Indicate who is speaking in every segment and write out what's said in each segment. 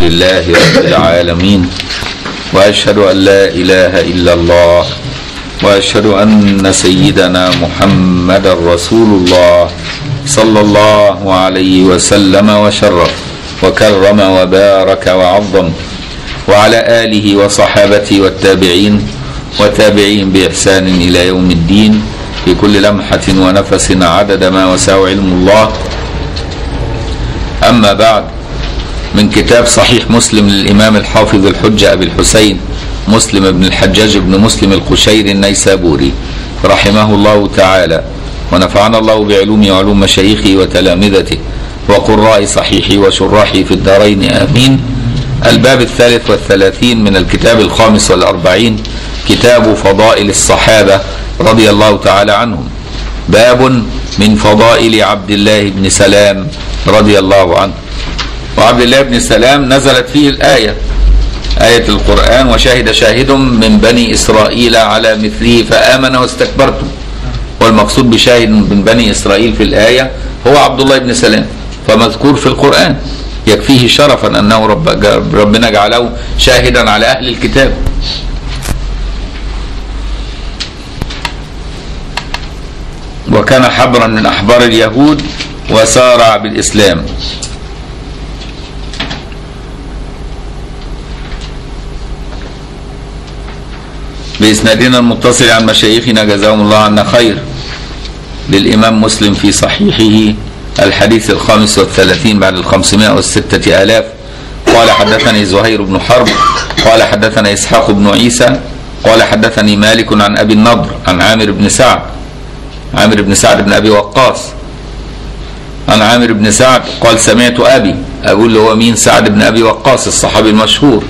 Speaker 1: لله رب العالمين وأشهد أن لا إله إلا الله وأشهد أن سيدنا محمد رسول الله صلى الله عليه وسلم وشرف وكرم وبارك وعظم وعلى آله وصحابته والتابعين وتابعين بإحسان إلى يوم الدين في كل لمحة ونفس عدد ما وسع علم الله أما بعد من كتاب صحيح مسلم للإمام الحافظ الحجة أبي الحسين مسلم بن الحجاج بن مسلم القشيري النيسابوري رحمه الله تعالى ونفعنا الله بعلومه وعلوم مشايخه وتلامذته وقراء صحيحه وشراحه في الدارين آمين الباب الثالث والثلاثين من الكتاب الخامس والأربعين كتاب فضائل الصحابة رضي الله تعالى عنهم باب من فضائل عبد الله بن سلام رضي الله عنه وعبد الله بن سلام نزلت فيه الآية آية القرآن وشهد شاهد من بني إسرائيل على مثله فآمن واستكبرتم والمقصود بشاهد من بني إسرائيل في الآية هو عبد الله بن سلام فمذكور في القرآن يكفيه شرفا أنه رب ربنا جعله شاهدا على أهل الكتاب وكان حبرا من أحبار اليهود وسارع بالإسلام بإسنادنا المتصل عن مشايخنا جزاهم الله عنا خير للإمام مسلم في صحيحه الحديث الخامس والثلاثين بعد الخمسمائة والستة آلاف قال حدثني زهير بن حرب قال حدثنا إسحاق بن عيسى قال حدثني مالك عن أبي النضر عن عامر بن سعد عامر بن سعد بن أبي وقاص عن عامر بن سعد قال سمعت أبي أقول له هو مين سعد بن أبي وقاص الصحابي المشهور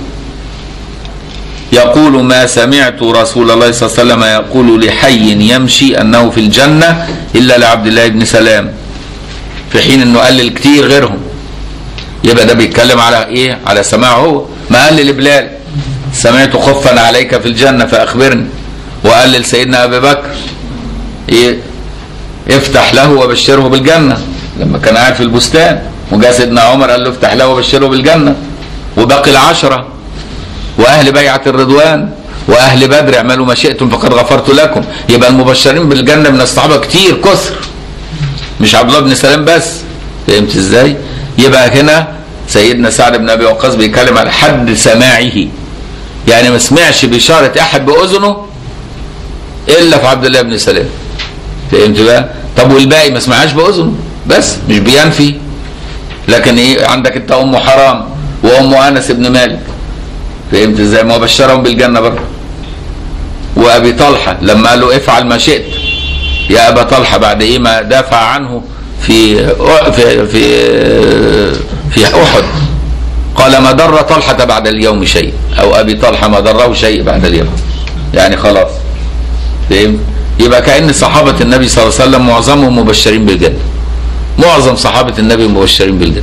Speaker 1: يقول ما سمعت رسول الله صلى الله عليه وسلم يقول لحي يمشي أنه في الجنة إلا لعبد الله بن سلام في حين أنه قلل كتير غيرهم يبقى ده بيتكلم على إيه على سماعه هو ما قال لبلال سمعت خفا عليك في الجنة فأخبرني وقال لسيدنا أبي بكر إيه افتح له وبشره بالجنة لما كان قاعد في البستان وجاء سيدنا عمر قال له افتح له وبشره بالجنة وباقي العشرة واهل بيعه الرضوان واهل بدر اعملوا ما شئتم فقد غفرت لكم يبقى المبشرين بالجنه من الصحابه كتير كثر مش عبد الله بن سلام بس فهمت ازاي يبقى هنا سيدنا سعد بن ابي وقاص بيتكلم على حد سماعه يعني ما سمعش بشاره احد باذنه الا في عبد الله بن سلام فهمت بقى طب والباقي ما سمعهاش باذنه بس مش بينفي لكن ايه عندك انت ام حرام وام انس بن مالك فهمت ازاي ما هو بشرهم بالجنه برضه وابي طلحه لما قال له افعل ما شئت يا ابا طلحه بعد ايه ما دافع عنه في في في في احد قال ما ضر طلحه بعد اليوم شيء او ابي طلحه ما ضره شيء بعد اليوم يعني خلاص فهمت يبقى كان صحابه النبي صلى الله عليه وسلم معظمهم مبشرين بالجنه معظم صحابه النبي مبشرين بالجنه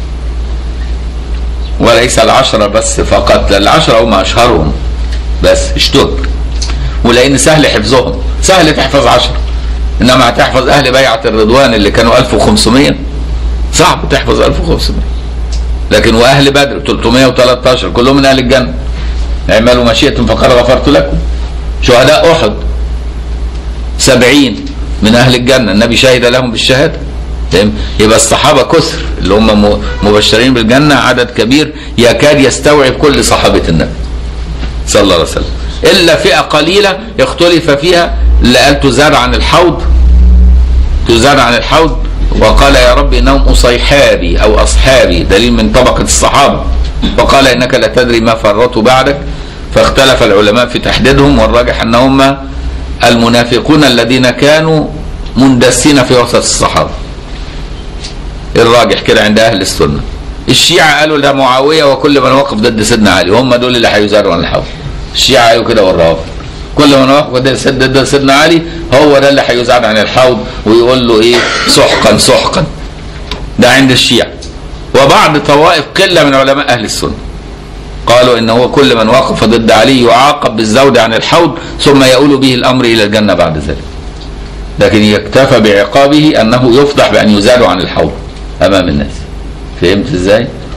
Speaker 1: وليس العشرة بس فقط العشرة هم أشهرهم بس اشتهر ولأن سهل حفظهم سهل تحفظ عشرة إنما هتحفظ أهل بيعة الرضوان اللي كانوا 1500 صعب تحفظ 1500 لكن وأهل بدر 313 كلهم من أهل الجنة اعملوا ما شئتم فقد غفرت لكم شهداء أحد 70 من أهل الجنة النبي شهد لهم بالشهادة فاهم يبقى الصحابه كثر اللي هم مبشرين بالجنه عدد كبير يكاد يستوعب كل صحابه النبي صلى الله عليه وسلم الا فئه قليله اختلف فيها اللي قال تزاد عن الحوض تزاد عن الحوض وقال يا رب انهم اصيحابي او اصحابي دليل من طبقه الصحابه وقال انك لا تدري ما فرطوا بعدك فاختلف العلماء في تحديدهم والراجح انهم المنافقون الذين كانوا مندسين في وسط الصحابه الراجح كده عند اهل السنه الشيعه قالوا ده معاويه وكل من وقف ضد سيدنا علي هم دول اللي هيزاروا عن الحوض الشيعه قالوا كده والرافض كل من وقف ضد سيدنا علي هو ده اللي هيزاد عن الحوض ويقول له ايه سحقا سحقا ده عند الشيعه وبعض طوائف قله من علماء اهل السنه قالوا ان هو كل من وقف ضد علي يعاقب بالزود عن الحوض ثم يؤول به الامر الى الجنه بعد ذلك لكن يكتفى بعقابه انه يفضح بان يزال عن الحوض امام الناس فهمت ازاي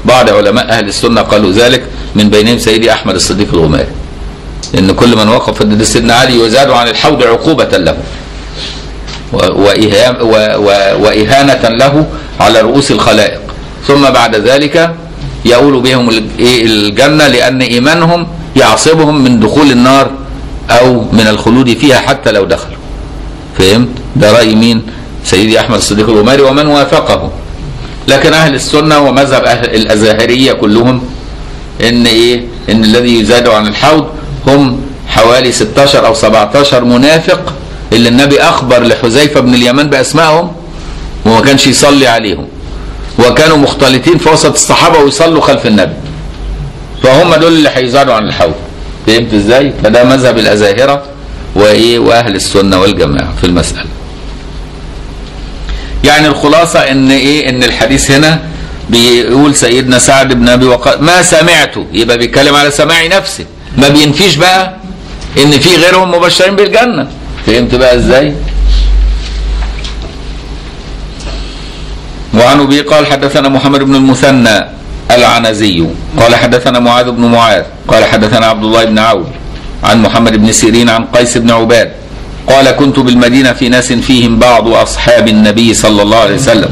Speaker 1: بعض علماء اهل السنه قالوا ذلك من بينهم سيدي احمد الصديق الغماري ان كل من وقف ضد سيدنا علي يزاد عن الحوض عقوبه له و- وإهام- و- و- وإهانة له على رؤوس الخلائق ثم بعد ذلك يؤول بهم ال- إيه الجنة لأن إيمانهم يعصبهم من دخول النار أو من الخلود فيها حتى لو دخلوا فهمت؟ ده رأي مين؟ سيدي أحمد الصديق الغماري ومن وافقه لكن أهل السنة ومذهب أهل الأزهرية كلهم إن إيه؟ إن الذي يزاد عن الحوض هم حوالي 16 أو 17 منافق اللي النبي أخبر لحذيفة بن اليمان بأسمائهم وما كانش يصلي عليهم وكانوا مختلطين في وسط الصحابة ويصلوا خلف النبي فهم دول اللي هيزادوا عن الحوض فهمت ازاي؟ فده مذهب الأزاهرة وإيه وأهل السنة والجماعة في المسألة يعني الخلاصة ان ايه ان الحديث هنا بيقول سيدنا سعد بن ابي وقاص ما سمعته يبقى بيتكلم على سماع نفسه ما بينفيش بقى ان في غيرهم مبشرين بالجنة فهمت بقى ازاي وعن ابي قال حدثنا محمد بن المثنى العنزي قال حدثنا معاذ بن معاذ قال حدثنا عبد الله بن عون عن محمد بن سيرين عن قيس بن عباد قال كنت بالمدينة في ناس فيهم بعض أصحاب النبي صلى الله عليه وسلم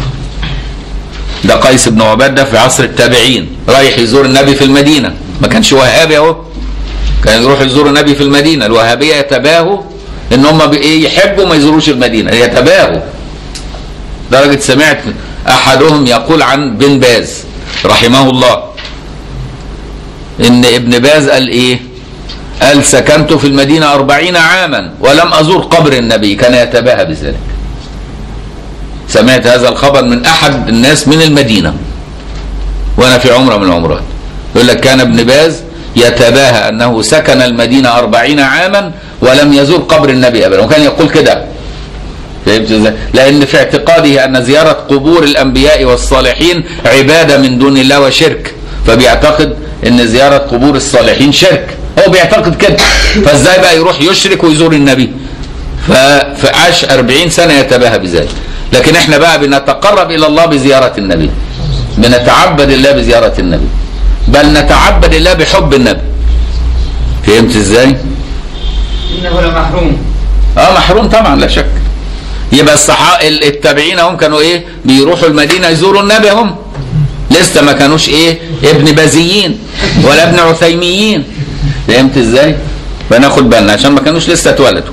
Speaker 1: ده قيس بن عباد ده في عصر التابعين رايح يزور النبي في المدينة ما كانش وهابي اهو كان يروح يزور النبي في المدينة الوهابية يتباهوا ان هم بايه يحبوا ما يزوروش المدينة يتباهوا درجة سمعت احدهم يقول عن بن باز رحمه الله ان ابن باز قال ايه قال سكنت في المدينة أربعين عاما ولم أزور قبر النبي كان يتباهى بذلك سمعت هذا الخبر من أحد الناس من المدينة وأنا في عمرة من العمرات يقول لك كان ابن باز يتباهى أنه سكن المدينة أربعين عاما ولم يزور قبر النبي أبدا وكان يقول كده فهمت ازاي؟ لأن في اعتقاده أن زيارة قبور الأنبياء والصالحين عبادة من دون الله وشرك فبيعتقد أن زيارة قبور الصالحين شرك هو بيعتقد كده فازاي بقى يروح يشرك ويزور النبي ف- فعاش أربعين سنة يتباهى بذلك لكن احنا بقى بنتقرب إلى الله بزيارة النبي بنتعبد الله بزيارة النبي بل نتعبد الله بحب النبي فهمت ازاي؟
Speaker 2: إنه لمحروم
Speaker 1: اه محروم طبعا لا شك يبقى الصحابة التابعين هم كانوا ايه بيروحوا المدينة يزوروا النبي هم لسه ما كانوش ايه ابن بازيين ولا ابن عثيميين فهمت ازاي فناخد بالنا عشان ما كانوش لسه اتولدوا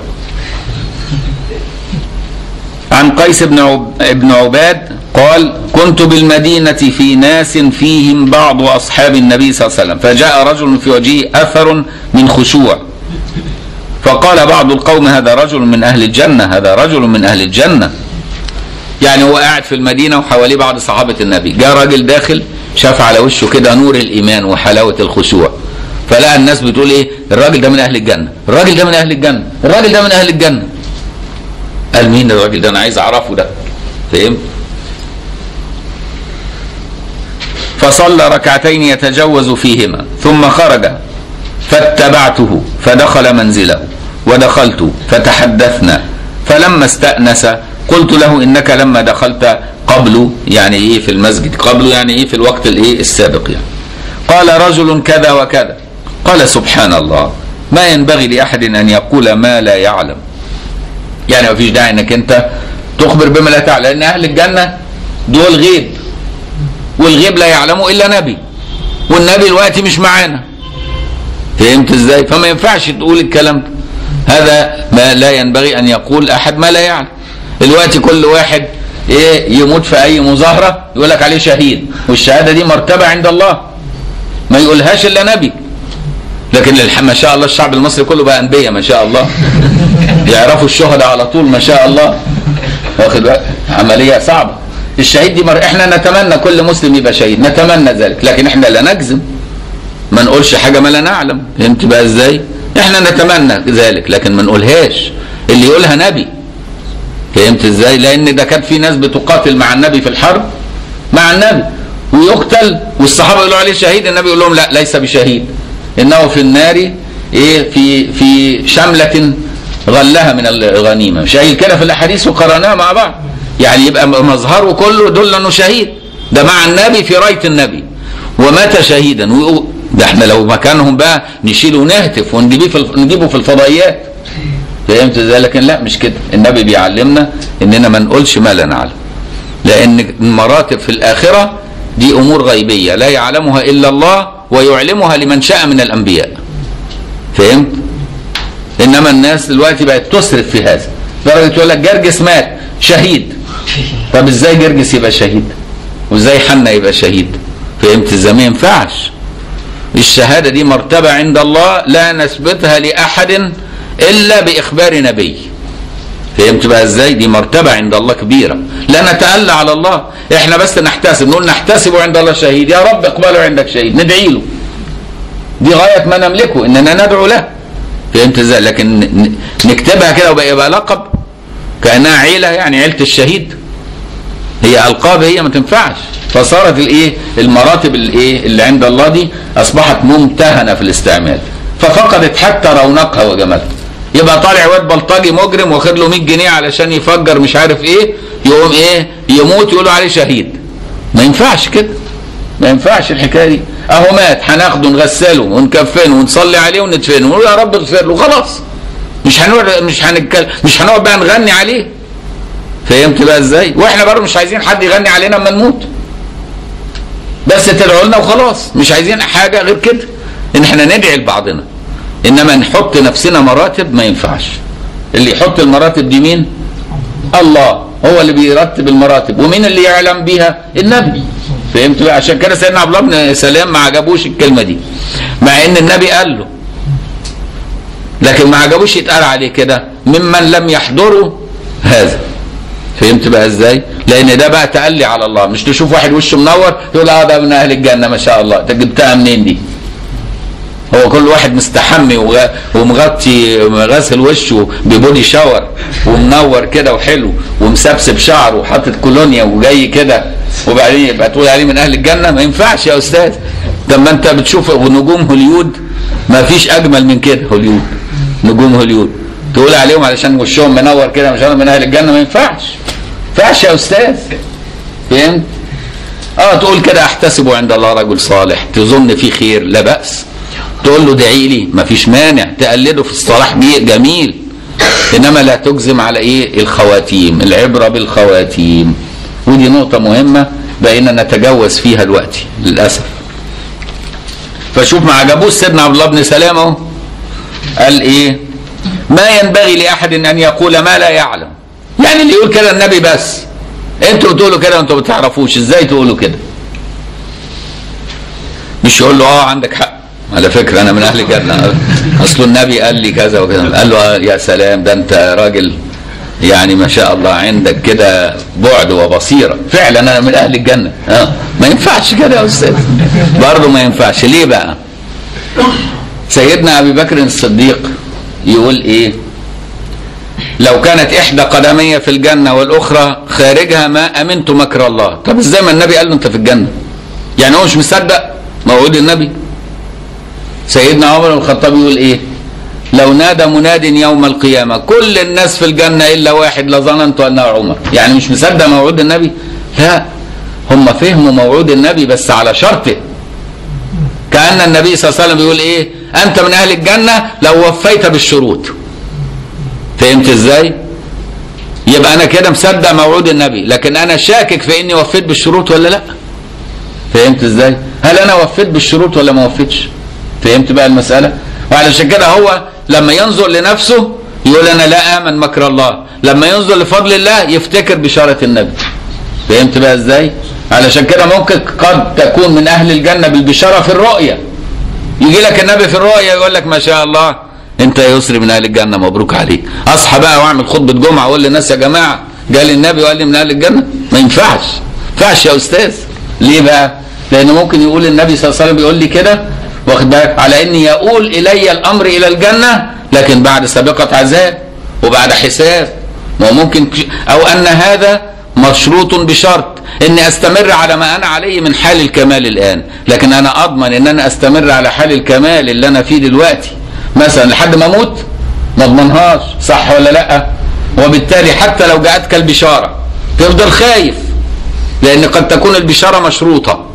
Speaker 1: عن قيس بن عب... ابن عباد قال كنت بالمدينة في ناس فيهم بعض أصحاب النبي صلى الله عليه وسلم فجاء رجل في وجهه أثر من خشوع فقال بعض القوم هذا رجل من أهل الجنة هذا رجل من أهل الجنة يعني هو قاعد في المدينة وحواليه بعض صحابة النبي جاء راجل داخل شاف على وشه كده نور الإيمان وحلاوة الخشوع فلقى الناس بتقول ايه الراجل ده من أهل الجنة الراجل ده من أهل الجنة الراجل ده من أهل الجنة قال مين الراجل ده أنا عايز أعرفه ده فهمت فصلى ركعتين يتجوز فيهما ثم خرج فاتبعته فدخل منزله ودخلت فتحدثنا فلما استأنس قلت له إنك لما دخلت قبل يعني إيه في المسجد قبل يعني إيه في الوقت الإيه السابق يعني قال رجل كذا وكذا قال سبحان الله ما ينبغي لأحد أن يقول ما لا يعلم يعني ما فيش داعي انك انت تخبر بما لا تعلم لان اهل الجنه دول غيب والغيب لا يعلمه الا نبي والنبي دلوقتي مش معانا فهمت ازاي فما ينفعش تقول الكلام ده هذا ما لا ينبغي ان يقول احد ما لا يعلم دلوقتي كل واحد ايه يموت في اي مظاهره يقول لك عليه شهيد والشهاده دي مرتبه عند الله ما يقولهاش الا نبي لكن للح- ما شاء الله الشعب المصري كله بقى انبياء ما شاء الله يعرفوا الشهداء على طول ما شاء الله واخد بالك؟ عمليه صعبه الشهيد دي مر... احنا نتمنى كل مسلم يبقى شهيد نتمنى ذلك لكن احنا لا نجزم ما نقولش حاجه ما لا نعلم فهمت بقى ازاي احنا نتمنى ذلك لكن ما نقولهاش اللي يقولها نبي فهمت ازاي لان ده كان في ناس بتقاتل مع النبي في الحرب مع النبي ويقتل والصحابه يقولوا عليه شهيد النبي يقول لهم لا ليس بشهيد انه في النار ايه في في شمله غلها من الغنيمه شهيد كده في الاحاديث وقراناها مع بعض يعني يبقى مظهره كله دل انه شهيد ده مع النبي في رايه النبي ومات شهيدا ويقول ده احنا لو مكانهم بقى نشيله ونهتف ونجيبه في الف- نجيبه في الفضائيات فهمت ازاي لكن لا مش كده النبي بيعلمنا اننا ما نقولش ما لا نعلم لان المراتب في الاخره دي امور غيبيه لا يعلمها الا الله ويعلمها لمن شاء من الانبياء فهمت انما الناس دلوقتي بقت تسرف في هذا لدرجه يقول لك جرجس مات شهيد طب ازاي جرجس يبقى شهيد وازاي حنا يبقى شهيد فهمت ازاي ما ينفعش الشهاده دي مرتبه عند الله لا نثبتها لاحد الا باخبار نبي فهمت بقى ازاي دي مرتبه عند الله كبيره لا نتألى على الله احنا بس نحتسب نقول نحتسب عند الله شهيد يا رب اقبله عندك شهيد ندعي له دي غايه ما نملكه اننا ندعو له فهمت ازاي لكن ن- نكتبها كده وبقى يبقى لقب كانها عيله يعني عيله الشهيد هي القاب هي ما تنفعش فصارت الايه المراتب الايه اللي عند الله دي اصبحت ممتهنه في الاستعمال ففقدت حتى رونقها وجمالها يبقى طالع واد بلطجي مجرم واخد له 100 جنيه علشان يفجر مش عارف ايه يقوم ايه يموت يقولوا عليه شهيد ما ينفعش كده ما ينفعش الحكايه دي اهو مات هناخده نغسله ونكفنه ونصلي عليه وندفنه ونقول يا رب اغفر له خلاص مش هنقعد مش هنتكلم مش هنقعد بقى نغني عليه فهمت بقى ازاي واحنا برضه مش عايزين حد يغني علينا اما نموت بس تدعوا لنا وخلاص مش عايزين حاجه غير كده ان احنا ندعي لبعضنا انما نحط نفسنا مراتب ما ينفعش اللي يحط المراتب دي مين الله هو اللي بيرتب المراتب ومين اللي يعلم بيها النبي فهمت بقى عشان كده سيدنا عبد الله بن سلام ما عجبوش الكلمه دي مع ان النبي قال له لكن ما عجبوش يتقال عليه كده ممن لم يحضروا هذا فهمت بقى ازاي؟ لان ده بقى تألي على الله مش تشوف واحد وشه منور تقول اه ده من اهل الجنه ما شاء الله انت جبتها منين دي؟ هو كل واحد مستحمي وغ- ومغطي غاسل وشه ببودي شاور ومنور كده وحلو ومسبسب شعره وحاطط كولونيا وجاي كده وبعدين يبقى تقول عليه من اهل الجنه ما ينفعش يا استاذ طب ما انت بتشوف نجوم هوليود ما فيش اجمل من كده هوليود نجوم هوليود تقول عليهم علشان وشهم منور كده مش من اهل الجنه ما ينفعش ما ينفعش يا استاذ فهمت اه تقول كده احتسب عند الله رجل صالح تظن فيه خير لا بأس تقول له ادعي لي مفيش مانع تقلده في الصلاح بيه جميل انما لا تجزم على ايه الخواتيم العبرة بالخواتيم ودي نقطة مهمة بقينا نتجوز فيها دلوقتي للأسف فشوف ما عجبوش سيدنا عبد الله بن سلام اهو قال ايه ما ينبغي لأحد أن يقول ما لا يعلم يعني اللي يقول كده النبي بس انتوا بتقولوا كده وانتوا ما بتعرفوش ازاي تقولوا كده مش يقول له اه عندك حق على فكره انا من اهل الجنه اصل النبي قال لي كذا وكذا قال له آه يا سلام ده انت راجل يعني ما شاء الله عندك كده بعد وبصيره فعلا انا من اهل الجنه اه ما ينفعش كده يا استاذ برضه ما ينفعش ليه بقى سيدنا ابي بكر الصديق يقول ايه لو كانت احدى قدمي في الجنه والاخرى خارجها ما امنت مكر الله طب ازاي ما النبي قال له انت في الجنه يعني هو مش مصدق موعود النبي سيدنا عمر بن الخطاب يقول ايه لو نادى مناد يوم القيامة كل الناس في الجنة إلا واحد لظننت أنه عمر يعني مش مصدق موعود النبي لا هم فهموا موعود النبي بس على شرطه كأن النبي صلى الله عليه وسلم بيقول ايه أنت من أهل الجنة لو وفيت بالشروط فهمت ازاي يبقى أنا كده مصدق موعود النبي لكن أنا شاكك في إني وفيت بالشروط ولا لأ فهمت ازاي هل أنا وفيت بالشروط ولا ما وفيتش فهمت بقى المسألة وعلشان كده هو لما ينظر لنفسه يقول انا لا امن مكر الله لما ينظر لفضل الله يفتكر بشارة النبي فهمت بقى ازاي علشان كده ممكن قد تكون من اهل الجنة بالبشارة في الرؤية يجي لك النبي في الرؤية يقول لك ما شاء الله انت يا يسري من اهل الجنة مبروك عليك اصحى بقى واعمل خطبة جمعة واقول للناس يا جماعة جالي النبي وقال لي من اهل الجنة ما ينفعش ما ينفعش يا استاذ ليه بقى لان ممكن يقول النبي صلى الله عليه وسلم بيقول لي كده واخد بالك على ان يقول الي الامر الى الجنه لكن بعد سابقه عذاب وبعد حساب ما هو ممكن او ان هذا مشروط بشرط اني استمر على ما انا عليه من حال الكمال الان لكن انا اضمن ان انا استمر على حال الكمال اللي انا فيه دلوقتي مثلا لحد ما اموت ما اضمنهاش صح ولا لا وبالتالي حتى لو جاءتك البشاره تفضل خايف لان قد تكون البشاره مشروطه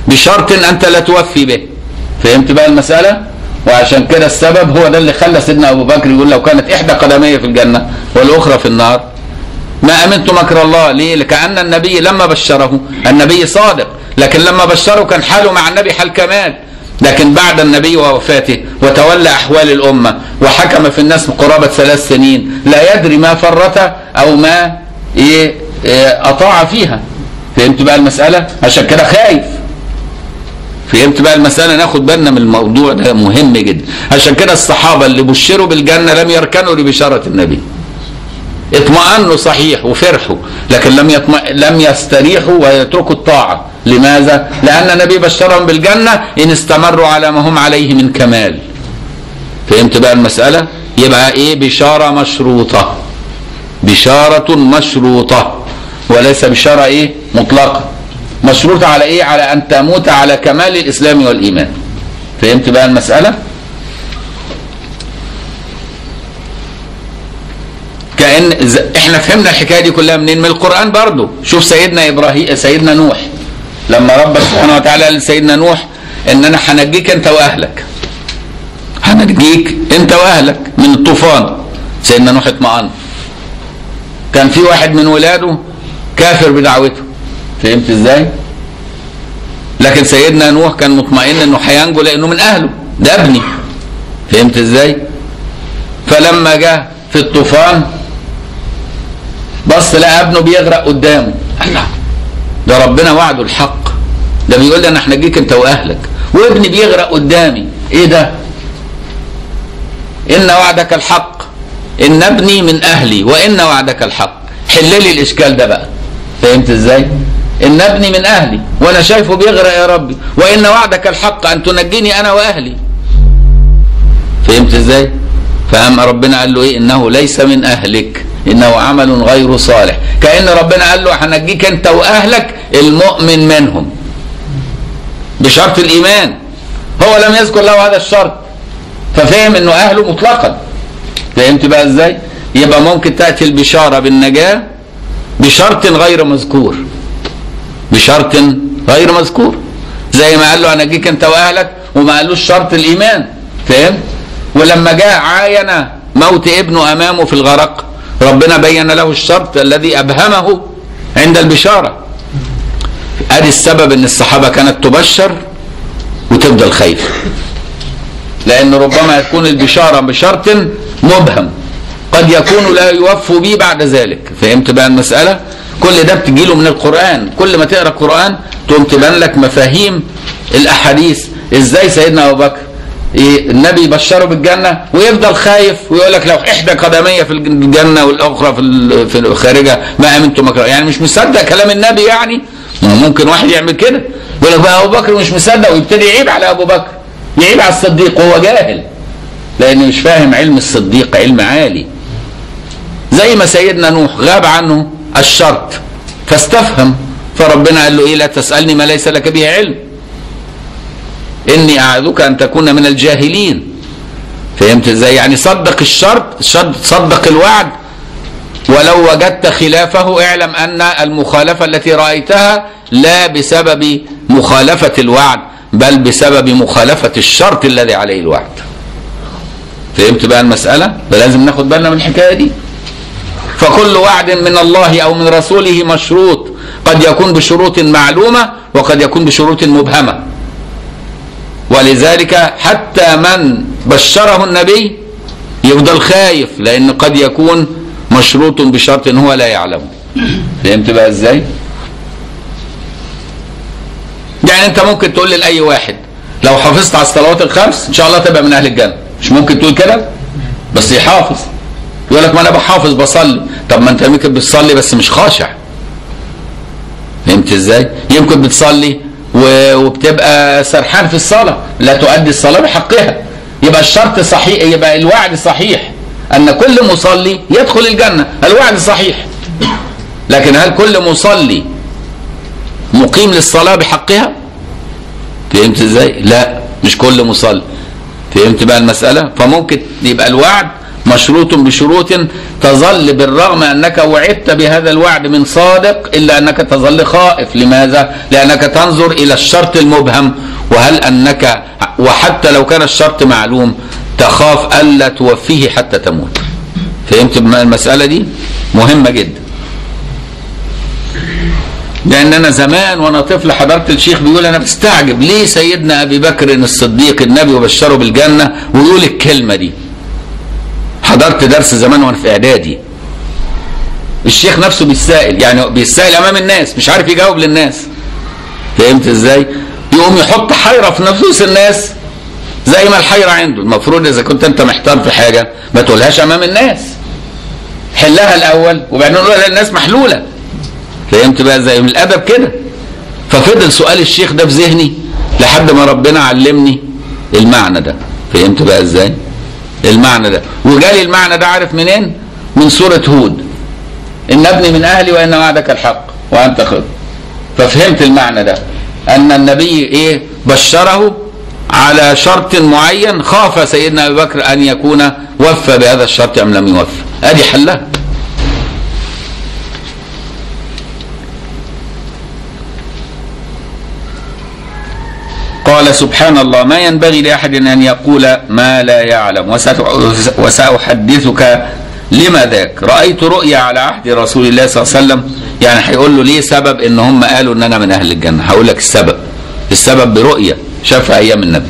Speaker 1: بشرط انت لا توفي به فهمت بقى المساله وعشان كده السبب هو ده اللي خلى سيدنا ابو بكر يقول لو كانت احدى قدمي في الجنه والاخرى في النار ما امنت مكر الله ليه لكأن النبي لما بشره النبي صادق لكن لما بشره كان حاله مع النبي حال كمال لكن بعد النبي ووفاته وتولى احوال الامه وحكم في الناس قرابه ثلاث سنين لا يدري ما فرط او ما إيه إيه اطاع فيها فهمت بقى المساله عشان كده خايف فهمت بقى المسألة ناخد بالنا من الموضوع ده مهم جدا عشان كده الصحابة اللي بشروا بالجنة لم يركنوا لبشارة النبي اطمأنوا صحيح وفرحوا لكن لم يطمئ لم يستريحوا ويتركوا الطاعة لماذا؟ لأن النبي بشرهم بالجنة إن استمروا على ما هم عليه من كمال فهمت بقى المسألة؟ يبقى إيه بشارة مشروطة بشارة مشروطة وليس بشارة إيه مطلقة مشروطة على إيه؟ على أن تموت على كمال الإسلام والإيمان فهمت بقى المسألة؟ كأن ز- احنا فهمنا الحكايه دي كلها منين؟ من القرآن برضو شوف سيدنا ابراهيم سيدنا نوح لما رب سبحانه وتعالى قال لسيدنا نوح ان انا هنجيك انت واهلك هنجيك انت واهلك من الطوفان سيدنا نوح اطمأن كان في واحد من ولاده كافر بدعوته فهمت ازاي؟ لكن سيدنا نوح كان مطمئن انه هينجو لانه من اهله ده ابني فهمت ازاي؟ فلما جاء في الطوفان بص لقى ابنه بيغرق قدامه الله ده ربنا وعده الحق ده بيقول لي انا هنجيك انت واهلك وابني بيغرق قدامي ايه ده ان وعدك الحق ان ابني من اهلي وان وعدك الحق حل لي الاشكال ده بقى فهمت ازاي ان ابني من اهلي وانا شايفه بيغرق يا ربي وان وعدك الحق ان تنجيني انا واهلي فهمت ازاي فأما ربنا قال له ايه انه ليس من اهلك انه عمل غير صالح كأن ربنا قال له هنجيك انت واهلك المؤمن منهم بشرط الايمان هو لم يذكر له هذا الشرط ففهم انه اهله مطلقا فهمت بقى ازاي يبقى ممكن تأتي البشارة بالنجاة بشرط غير مذكور بشرط غير مذكور زي ما قال له هنجيك انت واهلك وما قالوش شرط الايمان فهمت ولما جاء عاين موت ابنه امامه في الغرق ربنا بين له الشرط الذي ابهمه عند البشاره ادي السبب ان الصحابه كانت تبشر وتفضل خايفه لان ربما تكون البشاره بشرط مبهم قد يكون لا يوفوا به بعد ذلك فهمت بقى المساله كل ده بتجيله من القران كل ما تقرا القران تقوم تبان لك مفاهيم الاحاديث ازاي سيدنا ابو بكر إيه النبي يبشره بالجنه ويفضل خايف ويقول لك لو احدى قدمي في الجنه والاخرى في ال- في الخارجه ما امنت مكر يعني مش مصدق كلام النبي يعني ما هو ممكن واحد يعمل كده يقول لك بقى ابو بكر مش مصدق ويبتدي يعيب على ابو بكر يعيب على الصديق وهو جاهل لانه مش فاهم علم الصديق علم عالي زي ما سيدنا نوح غاب عنه الشرط فاستفهم فربنا قال له ايه لا تسالني ما ليس لك به علم اني اعظك ان تكون من الجاهلين فهمت ازاي يعني صدق الشرط شد- صدق الوعد ولو وجدت خلافه اعلم ان المخالفه التي رايتها لا بسبب مخالفه الوعد بل بسبب مخالفه الشرط الذي عليه الوعد فهمت بقى المساله فلازم ناخد بالنا من الحكايه دي فكل وعد من الله او من رسوله مشروط قد يكون بشروط معلومه وقد يكون بشروط مبهمه ولذلك حتى من بشره النبي يفضل خايف لان قد يكون مشروط بشرط هو لا يعلمه فهمت بقى ازاي يعني انت ممكن تقول لاي واحد لو حافظت على الصلوات الخمس ان شاء الله تبقى من اهل الجنه مش ممكن تقول كده بس يحافظ يقول لك ما انا بحافظ بصلي طب ما انت يمكن بتصلي بس مش خاشع فهمت ازاي يمكن بتصلي و- وبتبقى سرحان في الصلاه لا تؤدي الصلاه بحقها يبقى الشرط صحيح يبقى الوعد صحيح ان كل مصلي يدخل الجنه الوعد صحيح لكن هل كل مصلي مقيم للصلاه بحقها فهمت ازاي لا مش كل مصلي فهمت بقى المساله فممكن يبقى الوعد مشروط بشروط تظل بالرغم انك وعدت بهذا الوعد من صادق الا انك تظل خائف لماذا لانك تنظر الى الشرط المبهم وهل انك وحتى لو كان الشرط معلوم تخاف الا توفيه حتى تموت فهمت المساله دي مهمه جدا لان انا زمان وانا طفل حضرت الشيخ بيقول انا بستعجب ليه سيدنا ابي بكر الصديق النبي وبشره بالجنه ويقول الكلمه دي حضرت درس زمان وانا في اعدادي الشيخ نفسه بيسائل يعني بيسائل امام الناس مش عارف يجاوب للناس فهمت ازاي يقوم يحط حيره في نفوس الناس زي ما الحيره عنده المفروض اذا كنت انت محتار في حاجه ما تقولهاش امام الناس حلها الاول وبعدين نقولها للناس محلوله فهمت بقى زي من الادب كده ففضل سؤال الشيخ ده في ذهني لحد ما ربنا علمني المعنى ده فهمت بقى ازاي المعنى ده وجالي المعنى ده عارف منين من سورة هود إن ابني من أهلي وإن وعدك الحق وأنت خذ ففهمت المعنى ده أن النبي إيه بشره على شرط معين خاف سيدنا أبي بكر أن يكون وفى بهذا الشرط أم لم يوفى أدي حلها قال سبحان الله ما ينبغي لأحد أن يقول ما لا يعلم وسأحدثك لما ذاك رأيت رؤيا على عهد رسول الله صلى الله عليه وسلم يعني هيقول له ليه سبب ان هم قالوا ان انا من اهل الجنة هقول لك السبب السبب برؤيا شافها ايام النبي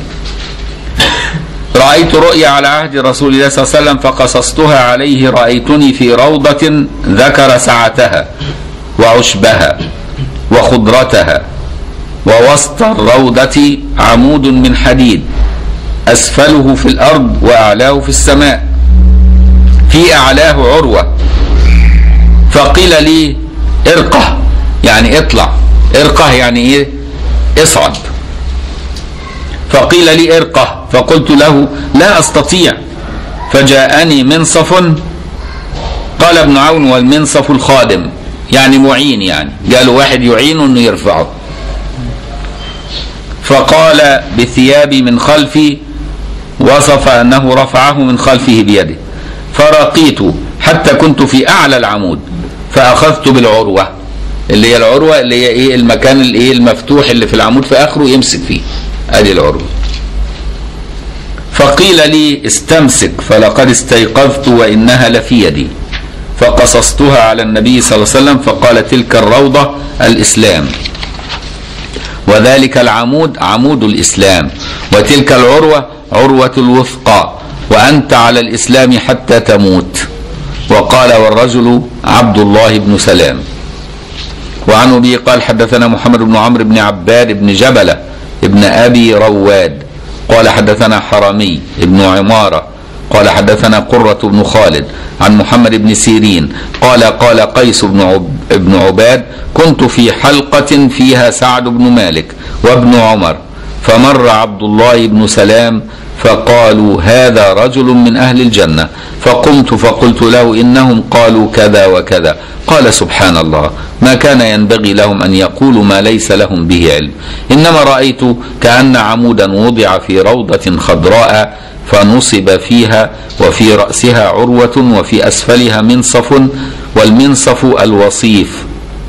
Speaker 1: رأيت رؤيا على عهد رسول الله صلى الله عليه وسلم فقصصتها عليه رأيتني في روضة ذكر سعتها وعشبها وخضرتها ووسط الروضة عمود من حديد أسفله في الأرض وأعلاه في السماء في أعلاه عروة فقيل لي ارقه يعني اطلع ارقه يعني ايه اصعد فقيل لي ارقه فقلت له لا استطيع فجاءني منصف قال ابن عون والمنصف الخادم يعني معين يعني قالوا واحد يعينه انه يرفعه فقال بثيابي من خلفي وصف انه رفعه من خلفه بيده فرقيت حتى كنت في اعلى العمود فاخذت بالعروه اللي هي العروه اللي هي ايه المكان الايه المفتوح اللي في العمود في اخره يمسك فيه ادي العروه فقيل لي استمسك فلقد استيقظت وانها لفي يدي فقصصتها على النبي صلى الله عليه وسلم فقال تلك الروضه الاسلام وذلك العمود عمود الاسلام وتلك العروه عروه الوثقى وانت على الاسلام حتى تموت وقال والرجل عبد الله بن سلام وعن ابي قال حدثنا محمد بن عمرو بن عباد بن جبله ابن ابي رواد قال حدثنا حرمي ابن عماره قال حدثنا قرة بن خالد عن محمد بن سيرين قال قال قيس بن عب ابن عباد كنت في حلقة فيها سعد بن مالك وابن عمر فمر عبد الله بن سلام فقالوا هذا رجل من أهل الجنة فقمت فقلت له إنهم قالوا كذا وكذا قال سبحان الله ما كان ينبغي لهم أن يقولوا ما ليس لهم به علم إنما رأيت كأن عمودا وضع في روضة خضراء فنصب فيها وفي رأسها عروة وفي أسفلها منصف والمنصف الوصيف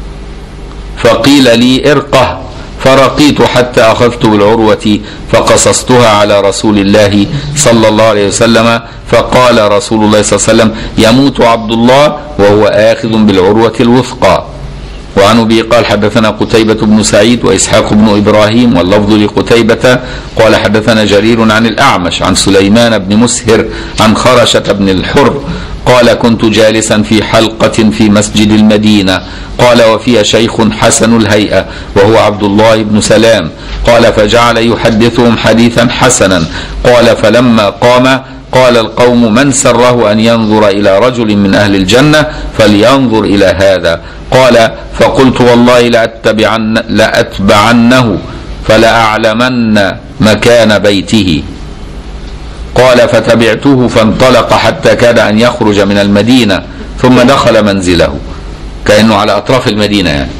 Speaker 1: فقيل لي ارقه فرقيت حتى أخذت بالعروة فقصصتها على رسول الله صلى الله عليه وسلم فقال رسول الله صلى الله عليه وسلم يموت عبد الله وهو آخذ بالعروة الوثقى وعن ابي قال حدثنا قتيبة بن سعيد واسحاق بن ابراهيم واللفظ لقتيبة قال حدثنا جرير عن الاعمش عن سليمان بن مسهر عن خرشة بن الحر قال كنت جالسا في حلقة في مسجد المدينة قال وفيها شيخ حسن الهيئة وهو عبد الله بن سلام قال فجعل يحدثهم حديثا حسنا قال فلما قام قال القوم من سره أن ينظر إلى رجل من أهل الجنة فلينظر إلى هذا قال فقلت والله لأتبعن لأتبعنه فلأعلمن مكان بيته قال فتبعته فانطلق حتى كاد أن يخرج من المدينة ثم دخل منزله كأنه على أطراف المدينة يعني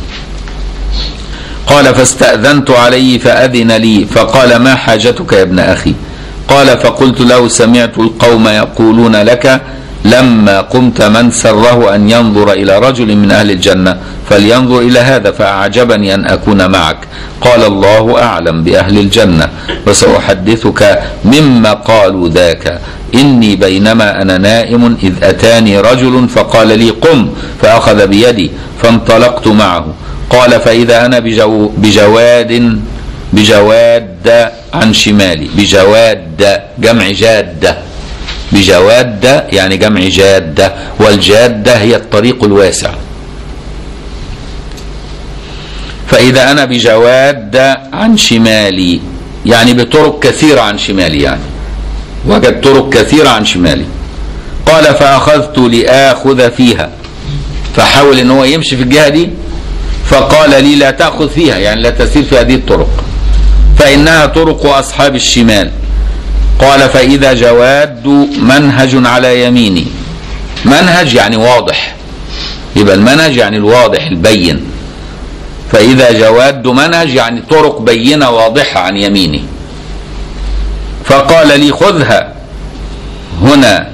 Speaker 1: قال فاستأذنت عليه فأذن لي فقال ما حاجتك يا ابن أخي قال فقلت له سمعت القوم يقولون لك لما قمت من سره أن ينظر إلى رجل من أهل الجنة فلينظر إلى هذا فأعجبني أن أكون معك قال الله أعلم بأهل الجنة وسأحدثك مما قالوا ذاك إني بينما أنا نائم إذ أتاني رجل فقال لي قم فأخذ بيدي فانطلقت معه قال فإذا أنا بجو بجواد بجواد عن شمالي بجواد جمع جادة بجواد يعني جمع جادة والجادة هي الطريق الواسع فإذا أنا بجواد عن شمالي يعني بطرق كثيرة عن شمالي يعني وجد طرق كثيرة عن شمالي قال فأخذت لآخذ فيها فحاول ان هو يمشي في الجهة دي فقال لي لا تأخذ فيها يعني لا تسير في هذه الطرق فإنها طرق أصحاب الشمال قال فإذا جواد منهج على يميني منهج يعني واضح يبقى المنهج يعني الواضح البين فإذا جواد منهج يعني طرق بينة واضحة عن يميني فقال لي خذها هنا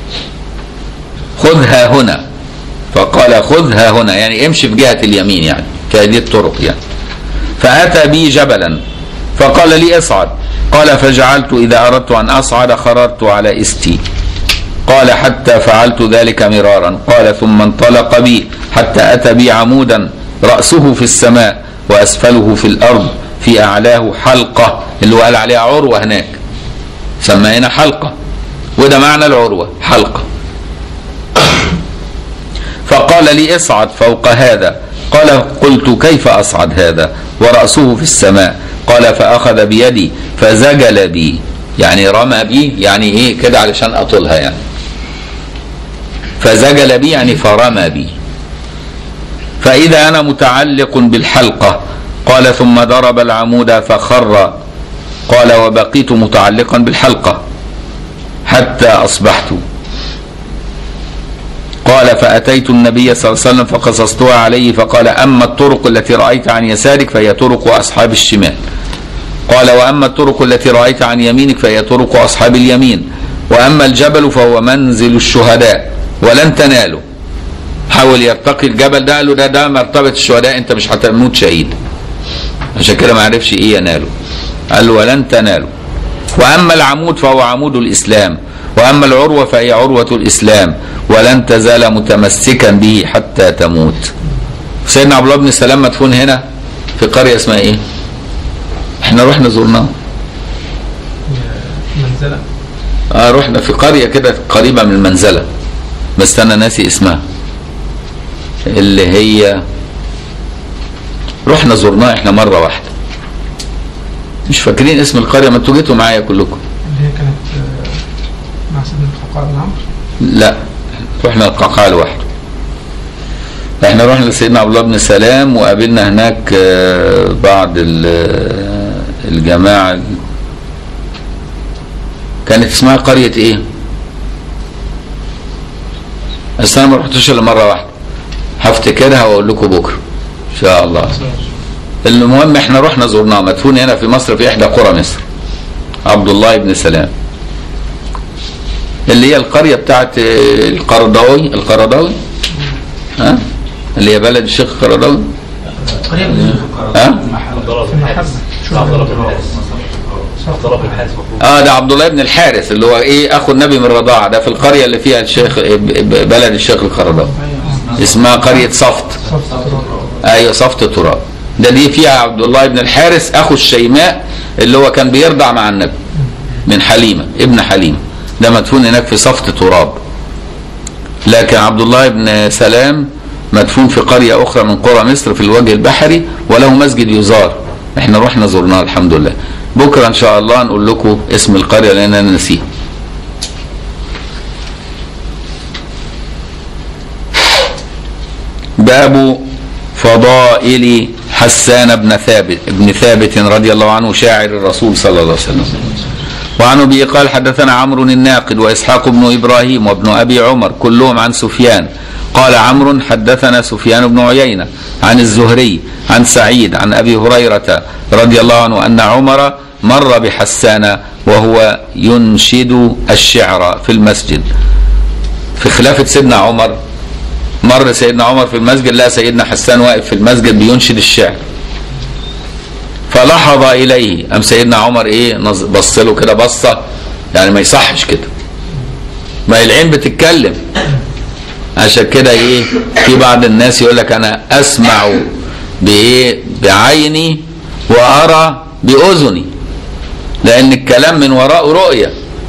Speaker 1: خذها هنا فقال خذها هنا يعني امشي في جهة اليمين يعني كهذه الطرق يعني فأتى بي جبلا فقال لي اصعد قال فجعلت إذا أردت أن أصعد خررت على استي قال حتى فعلت ذلك مرارا قال ثم انطلق بي حتى أتى بي عمودا رأسه في السماء وأسفله في الأرض في أعلاه حلقة اللي هو قال عليها عروة هناك سمينا حلقة وده معنى العروة حلقة فقال لي اصعد فوق هذا قال قلت كيف أصعد هذا ورأسه في السماء قال فأخذ بيدي فزجل بي يعني رمى بي يعني ايه كده علشان أطولها يعني فزجل بي يعني فرمى بي فإذا أنا متعلق بالحلقة قال ثم ضرب العمود فخر قال وبقيت متعلقا بالحلقة حتى أصبحت قال فأتيت النبي صلى الله عليه وسلم فقصصتها عليه فقال أما الطرق التي رأيت عن يسارك فهي طرق أصحاب الشمال قال وأما الطرق التي رأيت عن يمينك فهي طرق أصحاب اليمين وأما الجبل فهو منزل الشهداء ولن تنالوا حاول يرتقي الجبل ده قال له ده ده مرتبة الشهداء انت مش هتموت شهيد عشان كده ما عرفش ايه يناله قال له ولن تنالوا واما العمود فهو عمود الاسلام واما العروه فهي عروه الاسلام ولن تزال متمسكا به حتى تموت سيدنا عبد الله بن سلام مدفون هنا في قريه اسمها ايه احنا رحنا زرناه
Speaker 3: منزلة
Speaker 1: اه رحنا في قريه كده قريبه من المنزله بس انا ناسي اسمها اللي هي رحنا زرناها احنا مره واحده مش فاكرين اسم القريه ما انتوا جيتوا معايا كلكم
Speaker 3: اللي هي كانت آه، مع سيدنا القعقاع بن عمرو
Speaker 1: لا رحنا القعقاع لوحده احنا رحنا لسيدنا عبد الله بن سلام وقابلنا هناك آه، بعض ال- آه، الجماعه كانت اسمها قريه ايه؟ بس انا ما رحتش الا مره واحده هفتكرها واقول لكم بكره ان شاء الله المهم احنا رحنا زرناه مدفون هنا في مصر في احدى قرى مصر عبد الله بن سلام اللي هي القريه بتاعت آه، القرضاوي القرضاوي ها اللي هي بلد الشيخ القرضاوي ها
Speaker 3: في المحبة شو
Speaker 1: اه ده عبد الله بن الحارث اللي هو ايه اخو النبي من الرضاعه ده في القريه اللي فيها الشيخ ب- ب- بلد الشيخ القرضاوي اسمها قريه صفت ايوه صفت تراب ده دي فيها عبد الله بن الحارث اخو الشيماء اللي هو كان بيرضع مع النبي من حليمه ابن حليمه ده مدفون هناك في صفت تراب لكن عبد الله بن سلام مدفون في قريه اخرى من قرى مصر في الوجه البحري وله مسجد يزار احنا رحنا زرناه الحمد لله بكره ان شاء الله نقول لكم اسم القريه لان انا نسيها باب فضائل حسان بن ثابت ابن ثابت رضي الله عنه شاعر الرسول صلى الله عليه وسلم وعن ابي قال حدثنا عمرو الناقد واسحاق بن ابراهيم وابن ابي عمر كلهم عن سفيان قال عمرو حدثنا سفيان بن عيينه عن الزهري عن سعيد عن ابي هريره رضي الله عنه ان عمر مر بحسان وهو ينشد الشعر في المسجد في خلافة سيدنا عمر مر سيدنا عمر في المسجد لقى سيدنا حسان واقف في المسجد بينشد الشعر فلحظ اليه قام سيدنا عمر ايه نظ- بص له كده بصه يعني ما يصحش كده ما هي العين بتتكلم عشان كده ايه في بعض الناس يقول لك انا اسمع بايه بعيني وارى باذني لان الكلام من وراءه رؤيه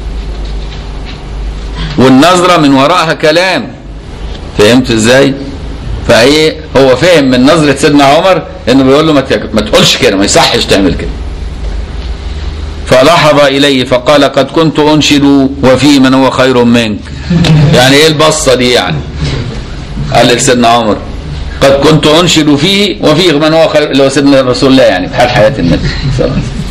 Speaker 1: والنظره من وراءها كلام فهمت ازاي فايه هو فهم من نظره سيدنا عمر انه بيقول له ما ت- ما تقولش كده ما يصحش تعمل كده فلحظ اليه فقال قد كنت انشد وفي من هو خير منك يعني ايه البصه دي يعني قال لسيدنا عمر قد كنت انشد فيه وفيه من هو خير اللي هو سيدنا رسول الله يعني في حال حياه النبي صلى الله عليه وسلم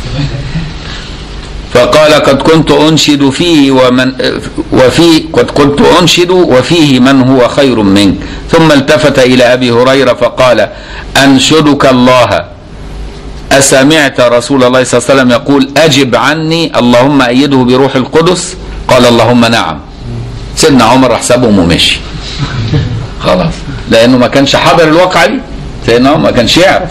Speaker 1: فقال قد كنت انشد فيه ومن وفي قد كنت انشد وفيه من هو خير منك ثم التفت الى ابي هريره فقال انشدك الله أسمعت رسول الله صلى الله عليه وسلم يقول أجب عني اللهم أيده بروح القدس قال اللهم نعم سيدنا عمر راح سابهم ومشي خلاص لأنه ما كانش حاضر الواقعة دي سيدنا عمر ما كانش يعرف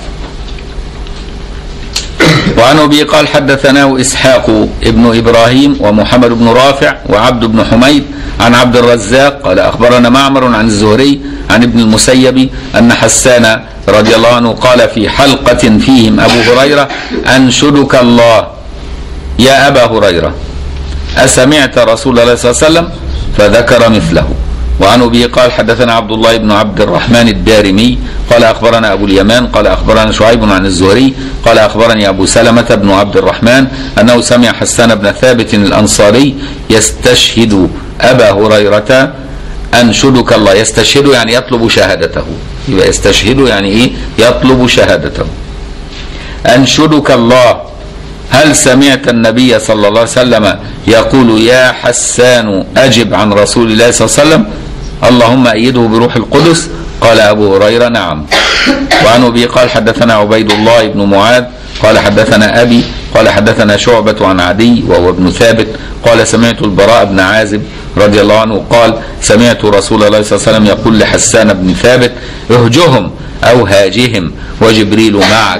Speaker 1: وعن أبي قال حدثناه إسحاق ابن إبراهيم ومحمد بن رافع وعبد بن حميد عن عبد الرزاق قال أخبرنا معمر عن الزهري عن ابن المسيب أن حسان رضي الله عنه قال في حلقة فيهم أبو هريرة أنشدك الله يا أبا هريرة أسمعت رسول الله صلى الله عليه وسلم فذكر مثله وعن أبي قال حدثنا عبد الله بن عبد الرحمن الدارمي قال أخبرنا أبو اليمان قال أخبرنا شعيب عن الزهري قال أخبرني أبو سلمة بن عبد الرحمن أنه سمع حسان بن ثابت الأنصاري يستشهد أبا هريرة أنشدك الله يستشهد يعني يطلب شهادته يبقى يستشهد يعني إيه يطلب شهادته أنشدك الله هل سمعت النبي صلى الله عليه وسلم يقول يا حسان أجب عن رسول الله صلى الله عليه وسلم اللهم أيده بروح القدس قال أبو هريرة نعم وعن أبي قال حدثنا عبيد الله بن معاذ قال حدثنا أبي قال حدثنا شعبة عن عدي وهو ابن ثابت قال سمعت البراء بن عازب رضي الله عنه قال سمعت رسول الله صلى الله عليه وسلم يقول لحسان بن ثابت اهجهم أو هاجهم وجبريل معك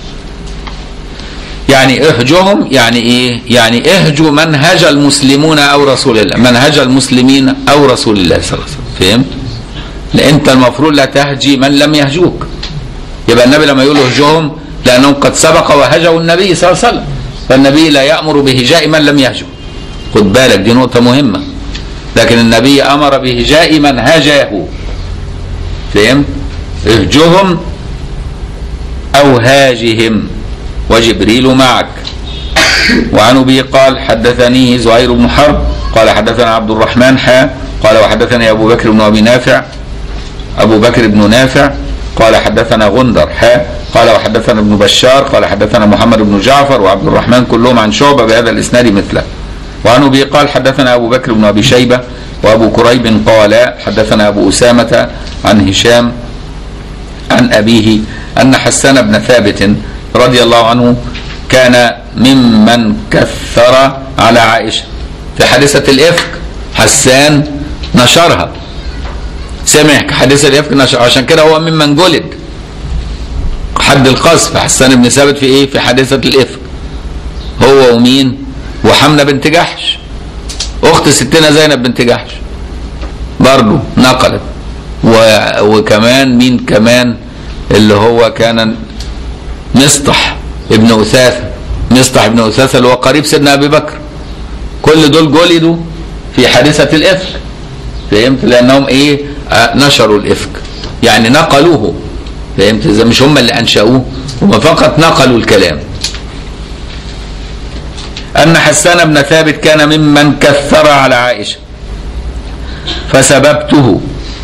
Speaker 1: يعني اهجهم يعني ايه يعني اهجوا منهج المسلمون او رسول الله منهج المسلمين او رسول الله صلى الله عليه وسلم فهمت لأن انت المفروض لا تهجي من لم يهجوك يبقى النبي لما يقول اهجهم لانهم قد سبق وهجوا النبي صلى الله عليه وسلم فالنبي لا يامر بهجاء من لم يهجو خد بالك دي نقطه مهمه لكن النبي امر بهجاء من هجاه فهمت اهجهم او هاجهم وجبريل معك وعن ابي قال حدثني زهير بن حرب قال حدثنا عبد الرحمن حا قال وحدثني ابو بكر بن ابي نافع ابو بكر بن نافع قال حدثنا غندر حا قال وحدثنا ابن بشار قال حدثنا محمد بن جعفر وعبد الرحمن كلهم عن شعبه بهذا الاسناد مثله وعن ابي قال حدثنا ابو بكر بن ابي شيبه وابو كريب قال حدثنا ابو اسامه عن هشام عن ابيه ان حسان بن ثابت رضي الله عنه كان ممن كثر على عائشه في حادثه الافك حسان نشرها سمع حادثه الافك نشر عشان كده هو ممن جلد حد القذف حسان بن ثابت في ايه في حادثه الافك هو ومين وحمنه بنت جحش اخت ستنا زينب بنت جحش برضه نقلت و... وكمان مين كمان اللي هو كان مصطح ابن أثاثة مصطح ابن أثاثة اللي هو قريب سيدنا أبي بكر كل دول جلدوا في حادثة الإفك فهمت لأنهم إيه آه نشروا الإفك يعني نقلوه فهمت إذا مش هم اللي أنشأوه هم فقط نقلوا الكلام أن حسان بن ثابت كان ممن كثر على عائشة فسببته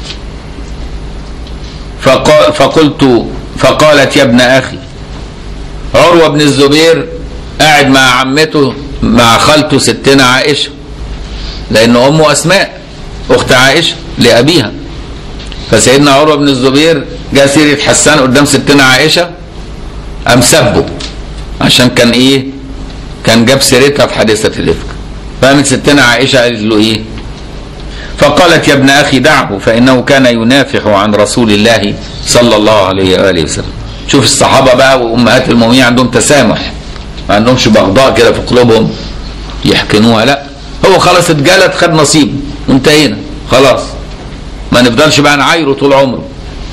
Speaker 1: فقال فقلت فقالت يا ابن أخي عروة بن الزبير قاعد مع عمته مع خالته ستنا عائشة لأن أمه أسماء أخت عائشة لأبيها فسيدنا عروة بن الزبير جاء سيرة حسان قدام ستنا عائشة قام سبه عشان كان إيه كان جاب سيرتها في حادثة الإفك فقامت ستنا عائشة قالت له إيه فقالت يا ابن أخي دعه فإنه كان ينافح عن رسول الله صلى الله عليه وآله وسلم شوف الصحابة بقى وأمهات المؤمنين عندهم تسامح ما عندهمش بغضاء كده في قلوبهم يحقنوها لا هو خلاص اتجلد خد نصيب وانتهينا خلاص ما نفضلش بقى نعايره طول عمره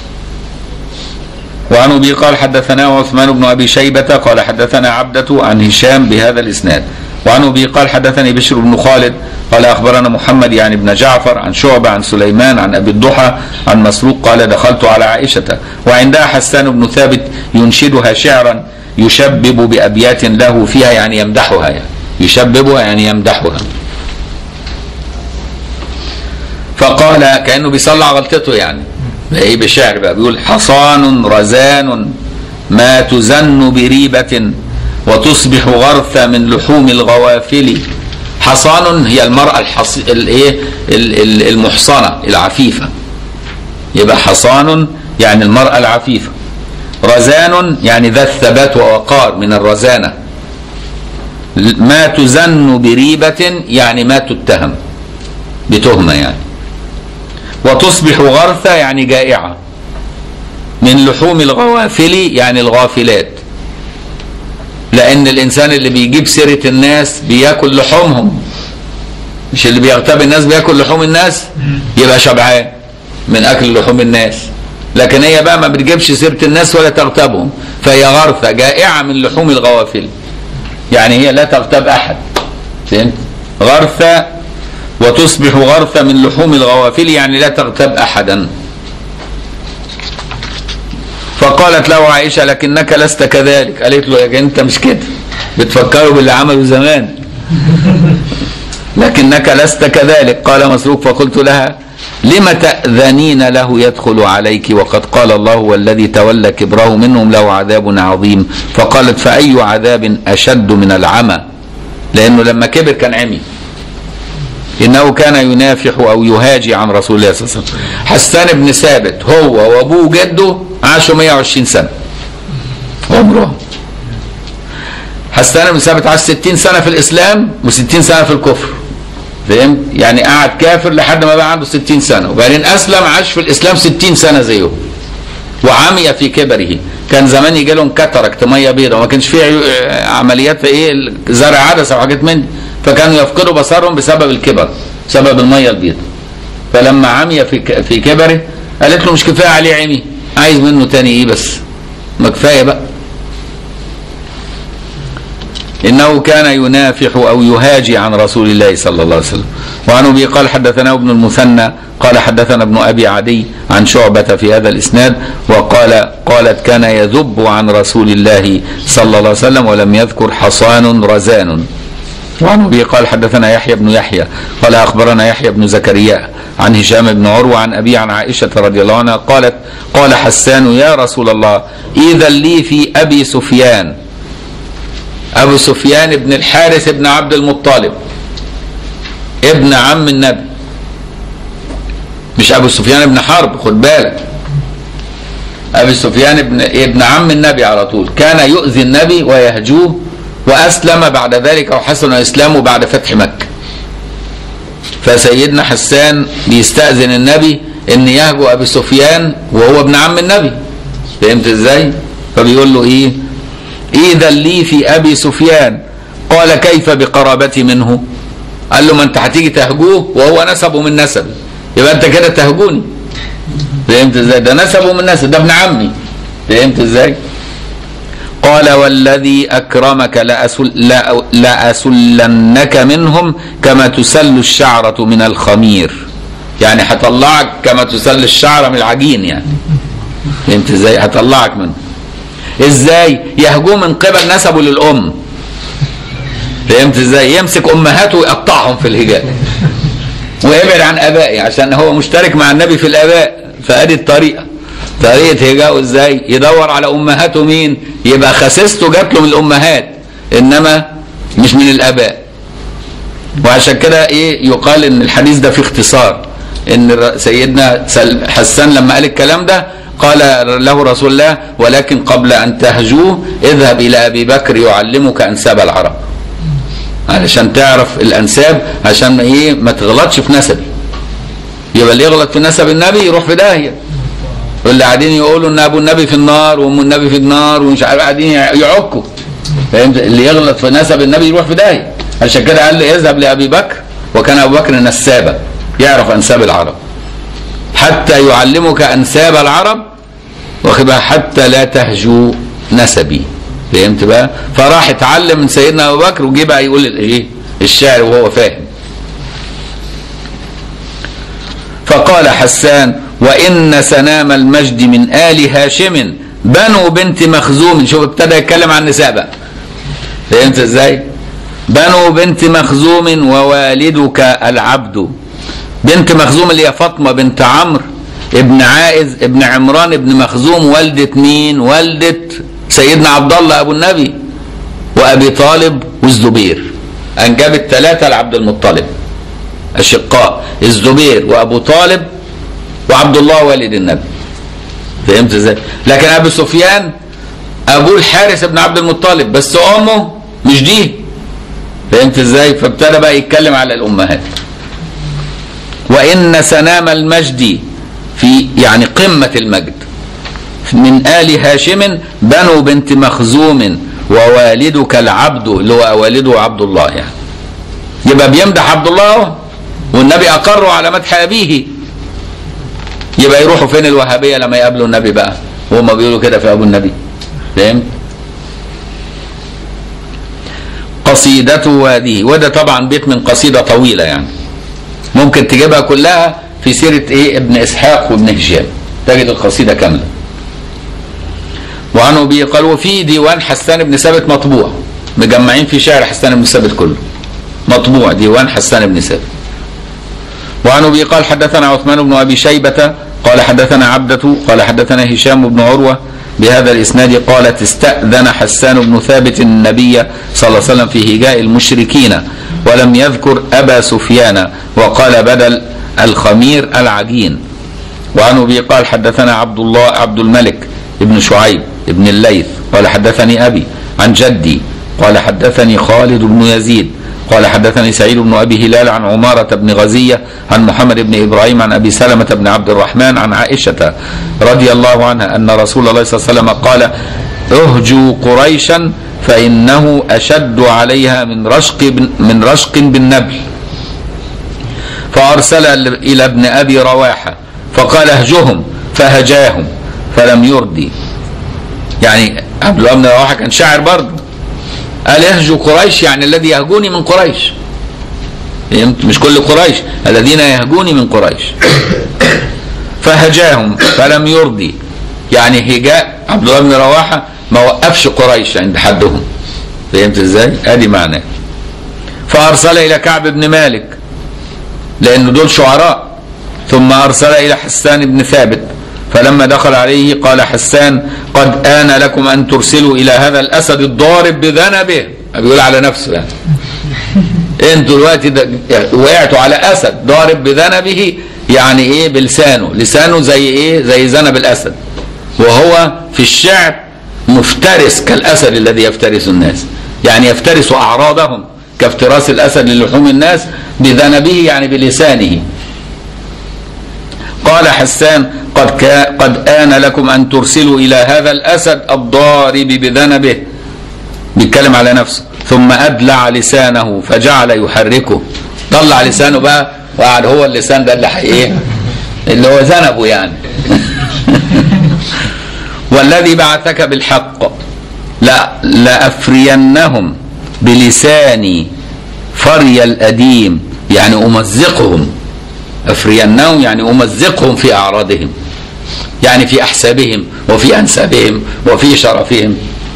Speaker 1: وعن ابي قال حدثنا عثمان بن ابي شيبه قال حدثنا عبده عن هشام بهذا الاسناد وعن ابي قال حدثني بشر بن خالد قال اخبرنا محمد يعني بن جعفر عن شعبه عن سليمان عن ابي الضحى عن مسروق قال دخلت على عائشه وعندها حسان بن ثابت ينشدها شعرا يشبب بابيات له فيها يعني يمدحها يعني يشببها يعني يمدحها فقال كانه بيصلع غلطته يعني ايه بشعر بقى بيقول حصان رزان ما تزن بريبة وتصبح غرثا من لحوم الغوافل حصان هي المرأة الحص... الايه ال- ال- المحصنة العفيفة يبقى حصان يعني المرأة العفيفة رزان يعني ذا الثبات ووقار من الرزانة ما تزن بريبة يعني ما تتهم بتهمة يعني وتصبح غرثة يعني جائعة من لحوم الغوافل يعني الغافلات لأن الإنسان اللي بيجيب سيرة الناس بياكل لحومهم مش اللي بيغتاب الناس بياكل لحوم الناس يبقى شبعان من أكل لحوم الناس لكن هي بقى ما بتجيبش سيرة الناس ولا تغتابهم فهي غرثة جائعة من لحوم الغوافل يعني هي لا تغتاب أحد فهمت غرثة وتصبح غرثة من لحوم الغوافل يعني لا تغتاب أحدا فقالت له عائشة لكنك لست كذلك قالت له يا جن انت مش كده بتفكروا باللي عمله زمان لكنك لست كذلك قال مسروق فقلت لها لم تأذنين له يدخل عليك وقد قال الله والذي تولى كبره منهم له عذاب عظيم فقالت فأي عذاب أشد من العمى لأنه لما كبر كان عمي انه كان ينافح او يهاجي عن رسول الله صلى الله عليه وسلم حسان بن ثابت هو وابوه وجده عاشوا 120 سنه عمره حسان بن ثابت عاش 60 سنه في الاسلام و60 سنه في الكفر فهمت يعني قعد كافر لحد ما بقى عنده 60 سنه وبعدين اسلم عاش في الاسلام 60 سنه زيه وعمي في كبره كان زمان يجي لهم كاتاراكت ميه بيضاء وما كانش فيه عيو- عمليات في ايه زرع عدسه وحاجات من دي فكانوا يفقدوا بصرهم بسبب الكبر بسبب الميه البيضاء فلما عمي في ك- في كبره قالت له مش كفايه عليه عمي عايز منه تاني ايه بس ما كفايه بقى انه كان ينافح او يهاجي عن رسول الله صلى الله عليه وسلم وعن ابي قال حدثنا ابن المثنى قال حدثنا ابن ابي عدي عن شعبه في هذا الاسناد وقال قالت كان يذب عن رسول الله صلى الله عليه وسلم ولم يذكر حصان رزان وعن ابي قال حدثنا يحيى بن يحيى قال اخبرنا يحيى بن زكريا عن هشام بن عروه عن ابي عن عائشه رضي الله عنها قالت قال حسان يا رسول الله اذا لي في ابي سفيان ابو سفيان بن الحارث بن عبد المطلب ابن عم النبي مش ابو سفيان بن حرب خد بالك ابي سفيان ابن ابن عم النبي على طول كان يؤذي النبي ويهجوه واسلم بعد ذلك او حسن اسلامه بعد فتح مكه فسيدنا حسان بيستاذن النبي ان يهجو ابي سفيان وهو ابن عم النبي فهمت ازاي فبيقول له ايه اذا لي في ابي سفيان قال كيف بقرابتي منه قال له ما انت هتيجي تهجوه وهو نسبه من نسبي يبقى انت كده تهجوني فهمت ازاي ده نسبه من نسب ده ابن عمي فهمت ازاي قال والذي اكرمك لأسل لا- لاسلنك منهم كما تسل الشعره من الخمير يعني هطلعك كما تسل الشعره من العجين يعني فهمت ازاي هطلعك منه ازاي يهجوه من قبل نسبه للام فهمت ازاي يمسك امهاته ويقطعهم في الهجاء ويبعد عن ابائي عشان هو مشترك مع النبي في الاباء فادي الطريقه طريقه هجاؤه ازاي يدور على امهاته مين يبقى خسيسته جات له من الامهات انما مش من الاباء وعشان كده ايه يقال ان الحديث ده فيه اختصار ان الر- سيدنا سل- حسان لما قال الكلام ده قال له رسول الله ولكن قبل ان تهجوه اذهب الى ابي بكر يعلمك انساب العرب علشان تعرف الانساب عشان ايه ما تغلطش في نسبي يبقى اللي يغلط في نسب النبي يروح في داهيه واللي قاعدين يقولوا ان ابو النبي في النار وام النبي في النار ومش عارف قاعدين يعكوا فهمت اللي يغلط في نسب النبي يروح في داهيه عشان كده قال له اذهب لابي بكر وكان ابو بكر نسابا يعرف انساب العرب حتى يعلمك انساب العرب واخد بالك؟ حتى لا تهجو نسبي فهمت بقى فراح اتعلم من سيدنا ابو بكر وجه بقى يقول الايه الشعر وهو فاهم فقال حسان وان سنام المجد من ال هاشم بنو بنت مخزوم شوف ابتدى يتكلم عن النساء بقى فهمت ازاي بنو بنت مخزوم ووالدك العبد بنت مخزوم اللي هي فاطمه بنت عمرو ابن عائز ابن عمران ابن مخزوم والدة مين والدة سيدنا عبد الله ابو النبي وابي طالب والزبير انجبت ثلاثة لعبد المطلب اشقاء الزبير وابو طالب وعبد الله والد النبي فهمت ازاي لكن ابو سفيان ابوه الحارث ابن عبد المطلب بس امه مش دي فهمت ازاي فابتدى بقى يتكلم على الامهات وان سنام المجد في يعني قمه المجد من ال هاشم بنو بنت مخزوم ووالدك العبد اللي هو والده عبد الله يعني يبقى بيمدح عبد الله اهو والنبي اقره على مدح ابيه يبقى يروحوا فين الوهابيه لما يقابلوا النبي بقى وهم بيقولوا كده في ابو النبي فهمت قصيدته هذه وده طبعا بيت من قصيده طويله يعني ممكن تجيبها كلها في سيره ايه ابن اسحاق وابن هشام تجد القصيده كامله وعن ابي قال وفي ديوان حسان بن ثابت مطبوع مجمعين في شعر حسان بن ثابت كله مطبوع ديوان حسان بن ثابت وعن ابي قال حدثنا عثمان بن ابي شيبه قال حدثنا عبدة قال حدثنا هشام بن عروه بهذا الاسناد قالت استاذن حسان بن ثابت النبي صلى الله عليه وسلم في هجاء المشركين ولم يذكر ابا سفيان وقال بدل الخمير العجين وعن ابي قال حدثنا عبد الله عبد الملك ابن شعيب ابن الليث قال حدثني ابي عن جدي قال حدثني خالد بن يزيد قال حدثني سعيد بن ابي هلال عن عماره بن غزيه عن محمد بن ابراهيم عن ابي سلمه بن عبد الرحمن عن عائشه رضي الله عنها ان رسول الله صلى الله عليه وسلم قال اهجوا قريشا فانه اشد عليها من رشق بن من رشق بالنبل فارسل الى ابن ابي رواحه فقال اهجهم فهجاهم فلم يردي يعني عبد الله بن رواحه كان شاعر برضه قال يهجو قريش يعني الذي يهجوني من قريش فهمت مش كل قريش الذين يهجوني من قريش فهجاهم فلم يرضي يعني هجاء عبد الله بن رواحه ما وقفش قريش عند حدهم فهمت ازاي؟ ادي معناه فارسل الى كعب بن مالك لان دول شعراء ثم ارسل الى حسان بن ثابت فلما دخل عليه قال حسان قد آن لكم أن ترسلوا إلى هذا الأسد الضارب بذنبه بيقول على نفسه يعني انتوا دلوقتي وقعتوا على أسد ضارب بذنبه يعني إيه بلسانه لسانه زي إيه زي ذنب الأسد وهو في الشعر مفترس كالأسد الذي يفترس الناس يعني يفترس أعراضهم كافتراس الأسد للحوم الناس بذنبه يعني بلسانه قال حسان قد كا قد آن لكم أن ترسلوا إلى هذا الأسد الضارب بذنبه بيتكلم على نفسه ثم أدلع لسانه فجعل يحركه طلع لسانه بقى وقعد هو اللسان ده اللي ايه اللي هو ذنبه يعني والذي بعثك بالحق لا لأفرينهم بلساني فري الأديم يعني أمزقهم أفرينهم يعني أمزقهم في أعراضهم يعني في أحسابهم وفي أنسابهم وفي شرفهم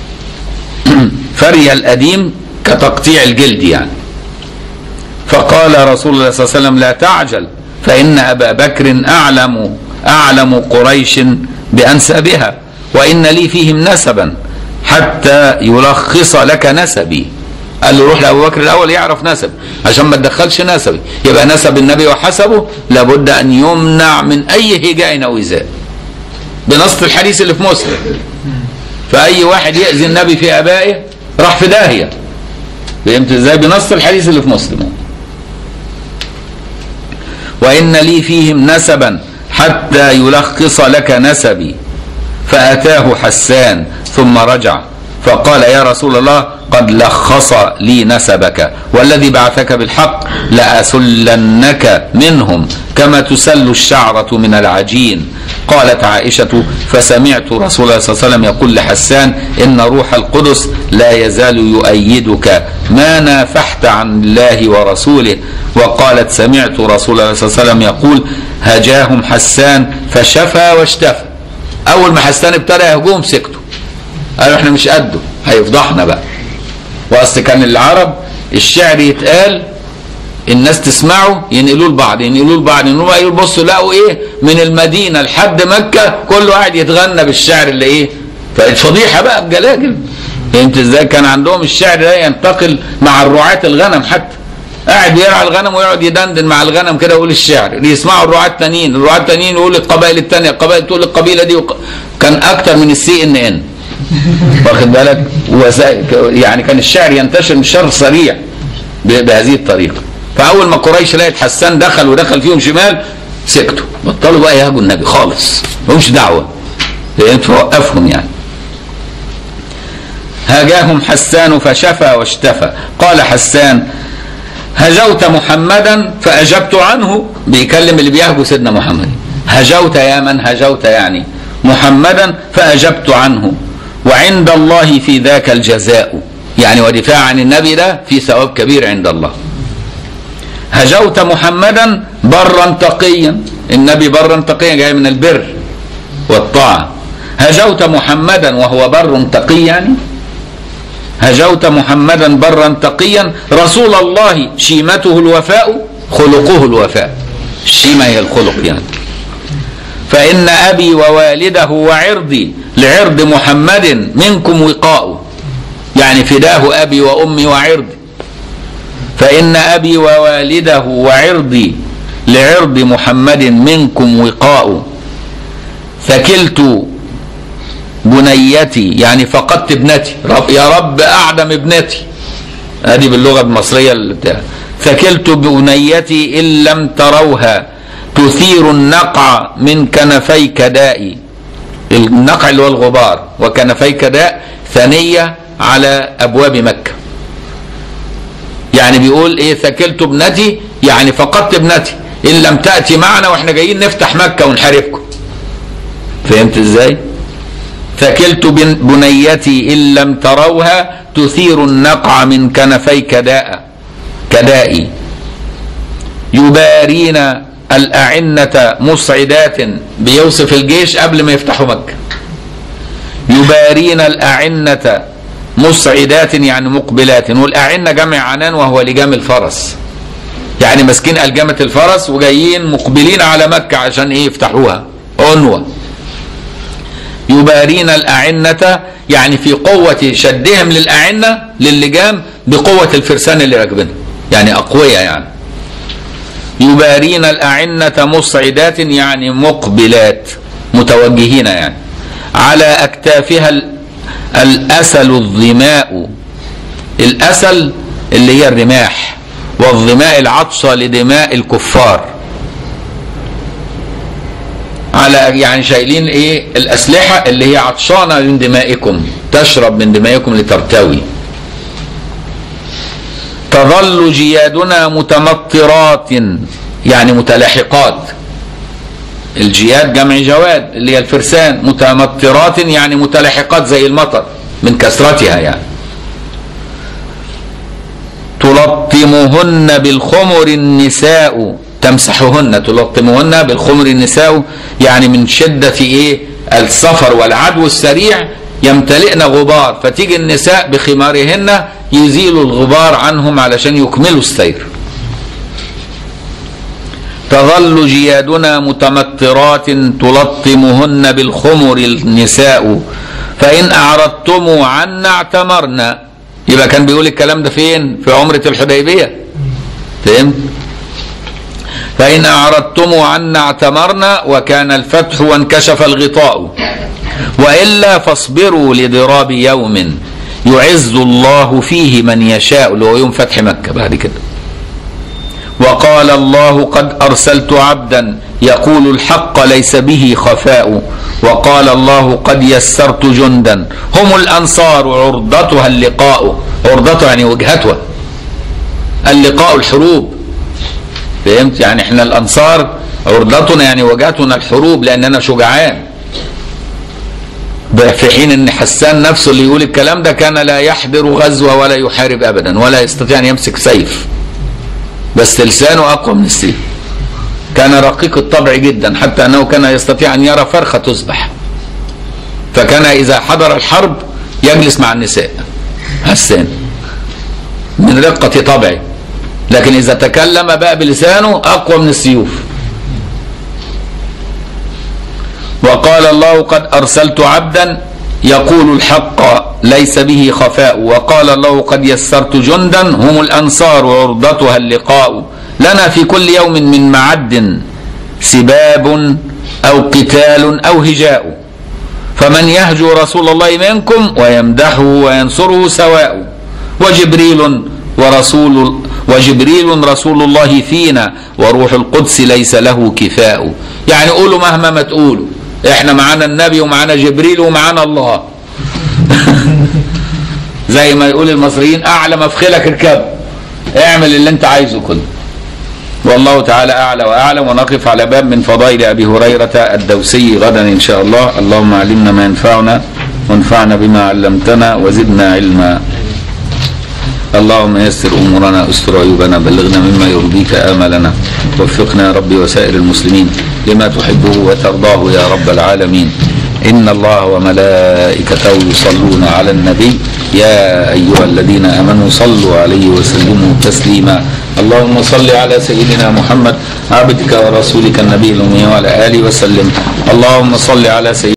Speaker 1: فري الأديم كتقطيع الجلد يعني فقال رسول الله صلى الله عليه وسلم لا تعجل فإن أبا بكر أعلم أعلم قريش بأنسابها وإن لي فيهم نسبا حتى يلخص لك نسبي قال له روح لابو بكر الاول يعرف نسب عشان ما تدخلش نسبي يبقى نسب النبي وحسبه لابد ان يمنع من اي هجاء او ايذاء بنص الحديث اللي في مسلم فاي واحد ياذي النبي في ابائه راح في داهيه فهمت ازاي بنص الحديث اللي في مسلم وإن لي فيهم نسبا حتى يلخص لك نسبي فأتاه حسان ثم رجع فقال يا رسول الله قد لخص لي نسبك والذي بعثك بالحق لأسلنك منهم كما تسل الشعرة من العجين قالت عائشة فسمعت رسول الله صلى الله عليه وسلم يقول لحسان إن روح القدس لا يزال يؤيدك ما نافحت عن الله ورسوله وقالت سمعت رسول الله صلى الله عليه وسلم يقول هجاهم حسان فشفى واشتفى أول ما حسان ابتدى يهجوم سكتوا قالوا احنا مش قده هيفضحنا بقى واصل كان العرب الشعر يتقال الناس تسمعه ينقلوه لبعض ينقلوه لبعض ينقلوه بقى يقول بصوا لقوا ايه من المدينه لحد مكه كله قاعد يتغنى بالشعر اللي ايه فالفضيحه بقى بجلاجل فهمت ازاي كان عندهم الشعر ده ينتقل مع الرعاة الغنم حتى قاعد يرعى الغنم ويقعد يدندن مع الغنم كده يقول الشعر يسمعوا الرعاة التانيين الرعاة التانيين يقول القبائل التانية القبائل تقول القبيلة دي وق... كان اكتر من السي ان ان واخد بالك وسائل يعني كان الشعر ينتشر انتشار سريع ب- بهذه الطريقه فاول ما قريش لقت حسان دخل ودخل فيهم شمال سكتوا بطلوا بقى يهاجوا النبي خالص ملهمش دعوه فهمت فوقفهم يعني هاجاهم حسان فشفى واشتفى قال حسان هجوت محمدا فاجبت عنه بيكلم اللي بيهجو سيدنا محمد هجوت يا من هجوت يعني محمدا فاجبت عنه وعند الله في ذاك الجزاء يعني ودفاع عن النبي ده في ثواب كبير عند الله هجوت محمدا برا تقيا النبي برا تقيا جاي من البر والطاعة هجوت محمدا وهو بر تقي يعني هجوت محمدا برا تقيا رسول الله شيمته الوفاء خلقه الوفاء الشيمة هي الخلق يعني فإن أبي ووالده وعرضي لعرض محمد منكم وقاء يعني فداه أبي وأمي وعرضي فإن أبي ووالده وعرضي لعرض محمد منكم وقاء ثكلت بنيتي يعني فقدت ابنتي رب يا رب أعدم ابنتي هذه باللغة المصرية اللي بتاع ثكلت بنيتي إن لم تروها تثير النقع من كنفي كدائي النقع اللي هو الغبار وكنفي كداء ثنية على أبواب مكة يعني بيقول ايه ثكلت ابنتي يعني فقدت ابنتي ان لم تأتي معنا واحنا جايين نفتح مكة ونحاربكم فهمت ازاي ثكلت بن- بنيتي ان لم تروها تثير النقع من كنفي كداء كدائي يبارين الأعنة مسعدات بيوصف الجيش قبل ما يفتحوا مكة يبارين الأعنة مسعدات يعني مقبلات والأعنة جمع عنان وهو لجام الفرس يعني ماسكين ألجمة الفرس وجايين مقبلين على مكة عشان ايه يفتحوها عنوة يبارين الأعنة يعني في قوة شدهم للأعنة للجام بقوة الفرسان اللي راكبينها يعني أقوياء يعني يبارين الأعنة مسعدات يعني مقبلات متوجهين يعني على أكتافها ال- الأسل الظماء الأسل اللي هي الرماح والظماء العطشة لدماء الكفار على يعني شايلين ايه الأسلحة اللي هي عطشانة من دمائكم تشرب من دمائكم لترتوي تظل جيادنا متمطرات يعني متلاحقات الجياد جمع جواد اللي هي الفرسان متمطرات يعني متلاحقات زي المطر من كثرتها يعني تلطمهن بالخمر النساء تمسحهن تلطمهن بالخمر النساء يعني من شدة ايه السفر والعدو السريع يمتلئن غبار فتيجي النساء بخمارهن يزيلوا الغبار عنهم علشان يكملوا السير تظل جيادنا متمطرات تلطمهن بالخمر النساء فإن أعرضتم عنا اعتمرنا يبقى كان بيقول الكلام ده فين في عمرة الحديبية فهمت فإن أعرضتم عنا اعتمرنا وكان الفتح وانكشف الغطاء وإلا فاصبروا لضراب يوم يعز الله فيه من يشاء اللي هو يوم فتح مكة بعد كده وقال الله قد أرسلت عبدا يقول الحق ليس به خفاء وقال الله قد يسرت جندا هم الأنصار عرضتها اللقاء عرضتها يعني وجهتها اللقاء الحروب فهمت يعني احنا الأنصار عرضتنا يعني وجهتنا الحروب لأننا شجعان في حين ان حسان نفسه اللي يقول الكلام ده كان لا يحضر غزوه ولا يحارب ابدا ولا يستطيع ان يمسك سيف بس لسانه اقوى من السيف كان رقيق الطبع جدا حتى انه كان يستطيع ان يرى فرخه تذبح فكان اذا حضر الحرب يجلس مع النساء حسان من رقه طبعه لكن اذا تكلم بقى بلسانه اقوى من السيوف وقال الله قد ارسلت عبدا يقول الحق ليس به خفاء وقال الله قد يسرت جندا هم الانصار عرضتها اللقاء لنا في كل يوم من معد سباب او قتال او هجاء فمن يهجو رسول الله منكم ويمدحه وينصره سواء وجبريل ورسول وجبريل رسول الله فينا وروح القدس ليس له كفاء يعني قولوا مهما ما تقولوا احنا معانا النبي ومعانا جبريل ومعانا الله زي ما يقول المصريين اعلى مفخلك اركب اعمل اللي انت عايزه كله والله تعالى اعلى واعلم ونقف على باب من فضائل ابي هريره الدوسي غدا ان شاء الله اللهم علمنا ما ينفعنا وانفعنا بما علمتنا وزدنا علما اللهم يسر امورنا استر عيوبنا بلغنا مما يرضيك املنا وفقنا يا ربي وسائر المسلمين لما تحبه وترضاه يا رب العالمين ان الله وملائكته يصلون على النبي يا ايها الذين امنوا صلوا عليه وسلموا تسليما اللهم صل على سيدنا محمد عبدك ورسولك النبي الامي وعلى اله وسلم اللهم صل على سيدنا